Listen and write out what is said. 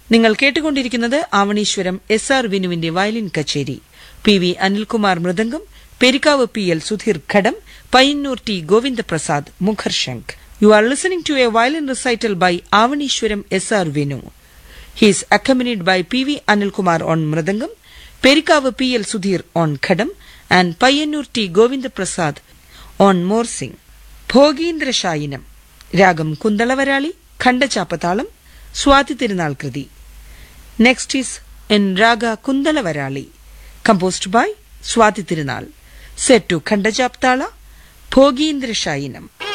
നിങ്ങൾ കേട്ടുകൊണ്ടിരിക്കുന്നത് Avaneeswaram S R വിനുവിന്റെ വയലിൻ കച്ചേരി പി വി അനിൽകുമാർ മൃദംഗം പെരിക്കാവ് പി എൽ സുധീർ ഘടം പയ്യന്നൂർ ടി ഗോവിന്ദപ്രസാദ് മുഖർശങ്ക് you are listening to a violin recital by Avaneeswaram S R Vinu He is accompanied by P.V. Anilkumar on Mradangam, Perikavu P.L. Sudhir on Khadam, and Payyannur T. Govinda Prasad on Morsing. ഭോഗീന്ദ്ര ശായിനം രാഗം കുന്തളവരാളി ഖണ്ഡചാപ്പതാളം സ്വാതി തിരുനാൾ കൃതി next is in raga Kuntalavarali composed by Swathi Thirunal set to ഖണ്ഡചാപ്താള ഭോഗീന്ദ്ര ശായിനം